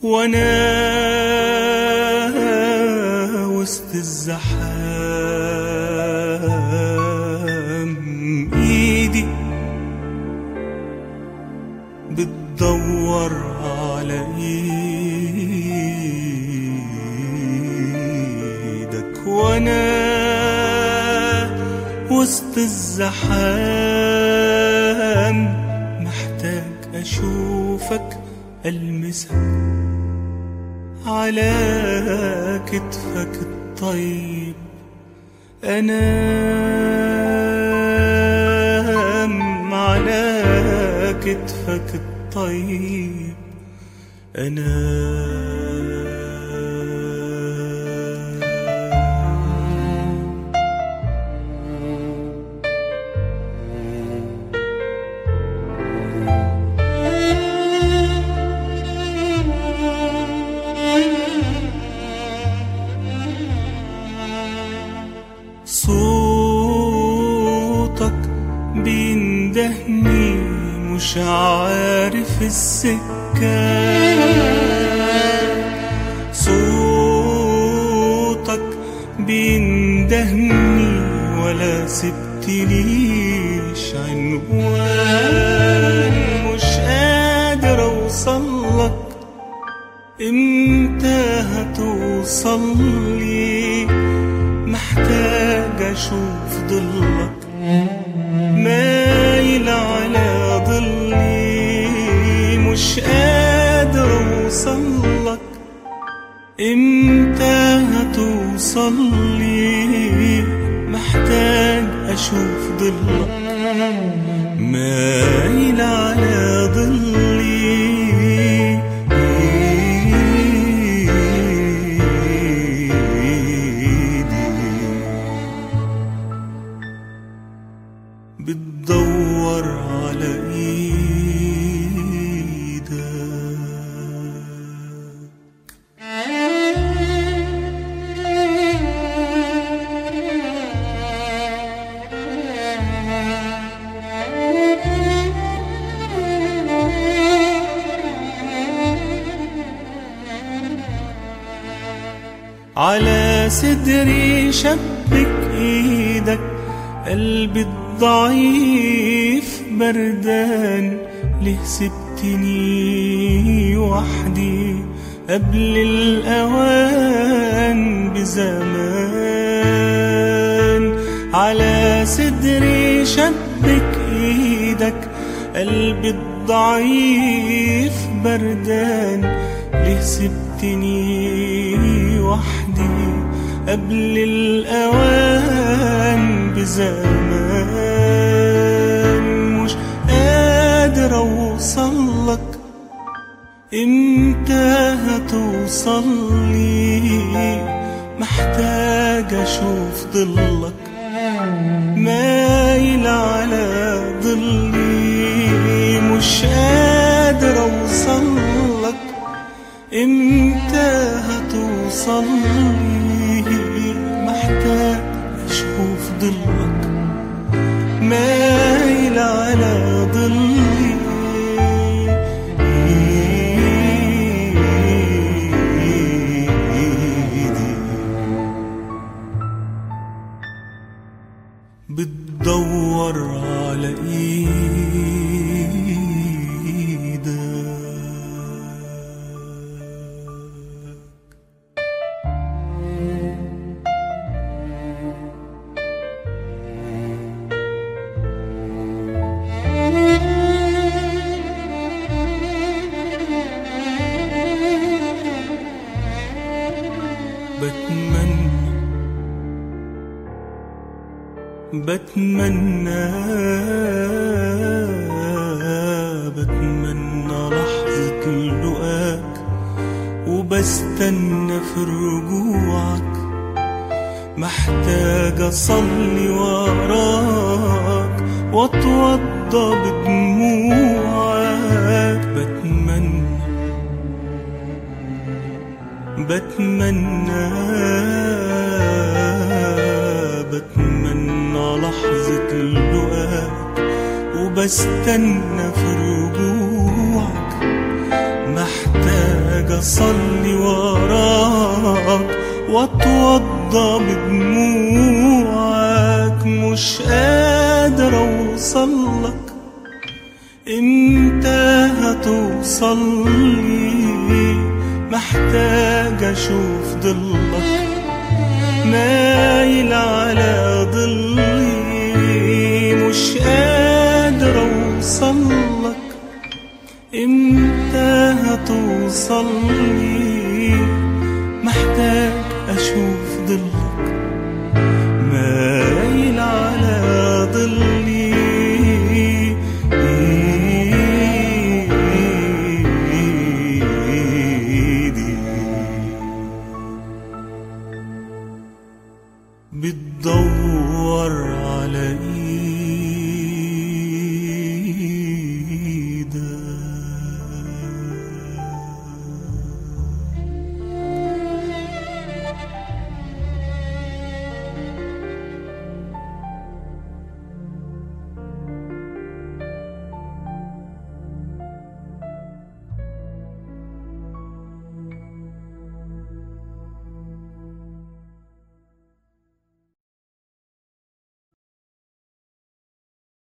وانا وسط الزحام ايدي بتدور على ايدك وانا وسط الزحام محتاج اشوفك المسك على كتفك الطيب انام على كتفك الطيب انام صوتك بيندهني مش عارف السكة صوتك بيندهني ولا سبتليش عنوان مش قادر اوصلك امتى هتوصلي محتاج اشوف ضلك مايل على ضلي مش قادر اوصلك امتى هتوصلي محتاج اشوف ضلك مايل على ضلي بتدور على ايدك على صدري شبك ايدك قلبي الضعيف بردان ليه سبتني وحدي قبل الأوان بزمان على صدري شبك ايدك قلبي الضعيف بردان ليه سبتني وحدي قبل الأوان بزمان مش قادر أوصلك امتى هتوصلي محتاج أشوف ضلك مايل على ضلي مش قادر أوصلك امتى هتوصلي محتاج اشوف ضلك مايل على ضلي بتدور على ايدك بتمنى بتمنى بتمنى لحظة لقاك وبستنى في رجوعك محتاج أصلي وراك وأتوضى بدموعك بتمنى بتمنى بتمنى لحظة اللقاك وبستنى في رجوعك محتاج أصلي وراك واتوضى بدموعك مش قادر أوصلك امتى هتوصلي محتاج اشوف ضلك مايل على ضلي مش قادر اوصلك امتى هتوصلي محتاج اشوف ضلك